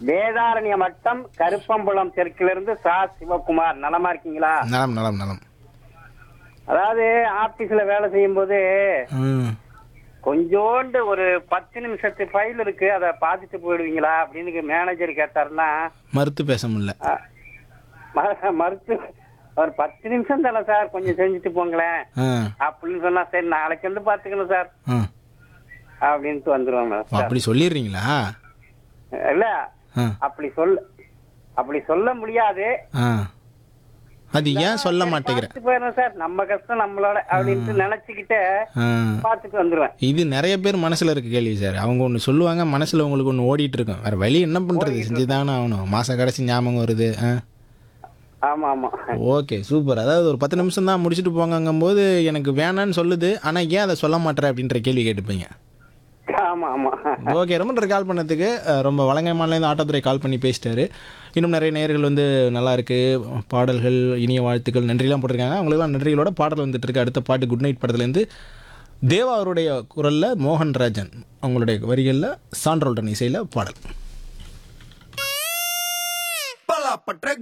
வேதாரண்ய மட்டம் கருப்பம்புலம் தெற்கிலிருந்து சா சிவகுமார் நலமா இருக்கீங்களா நலம் நலம் நலம் அதாவது ஆபீஸ்ல வேலை செய்யும் போது ம் கொஞ்சோண்டு ஒரு பத்து நிமிஷத்து ஃபைல் இருக்கு அதை பார்த்துட்டு போயிடுவீங்களா அப்படின்னு மேனேஜர் கேட்டாருன்னா மறுத்து பேச முடியல அ, ம- மறுத்து ஒரு பத்து நிமிஷம் தானே சார் கொஞ்சம் செஞ்சுட்டு போங்களேன் ஆ அப்படின்னு சொன்னா சரி நாளைக்கு வந்து பாத்துக்கணும் சார் ஆ அப்படின்ட்டு வந்துருவாங்க ஓ, அப்படி சொல்லிடுறீங்களா இல்ல ஆ அப்படி சொல்ல அப்படி சொல்ல முடியாது ஆ அது ஏன் சொல்ல மாட்டேங்கிற பார்த்துட்டு போயிடணும் சார் நம்ம கஷ்டம் நம்மளோட அப்படின்ட்டு நினைச்சுக்கிட்டு ஆ பார்த்துட்டு வந்துருவேன் இது நிறைய பேர் மனசுல இருக்க கேள்வி சார் அவங்க ஒன்று சொல்லுவாங்க மனசுல உங்களுக்கு ஒன்று ஓடிட்டு இருக்கும் வேற வழி என்ன பண்றது செஞ்சுதானே ஆகணும் மாசம் கடைசி ஞாபகம் வருது ஆ ஆமா ஆமா ஓகே சூப்பர் அதாவது ஒரு பத்து நிமிஷம் தான் முடிச்சுட்டு போங்கங்கும்போது எனக்கு வேணான்னு சொல்லுது ஆனால் ஏன் அதை சொல்ல மாட்டேற அப்படின்ற கேள்வி கேட்டுப்பீங்க ஆமா ஆமா ஓகே ரொம்ப நன்றி கால் பண்ணதுக்கு அஹ், ரொம்ப வழங்கமாலேருந்து ஆட்டோத்துறை கால் பண்ணி பேசிட்டாரு இன்னும் நிறைய நேயர்கள் வந்து நல்லா இருக்கு பாடல்கள் இனிய வாழ்த்துக்கள் நன்றிலாம் போட்டிருக்காங்க அவங்களுக்குலாம் நன்றிகளோட பாடல் வந்துட்டு இருக்கு அடுத்த பாட்டு குட் நைட் படத்துலேருந்து தேவா அவருடைய குரலில் மோகன் ராஜன் அவங்களுடைய வரிகளில் சான்றோல்டன் இசையில் பாடல்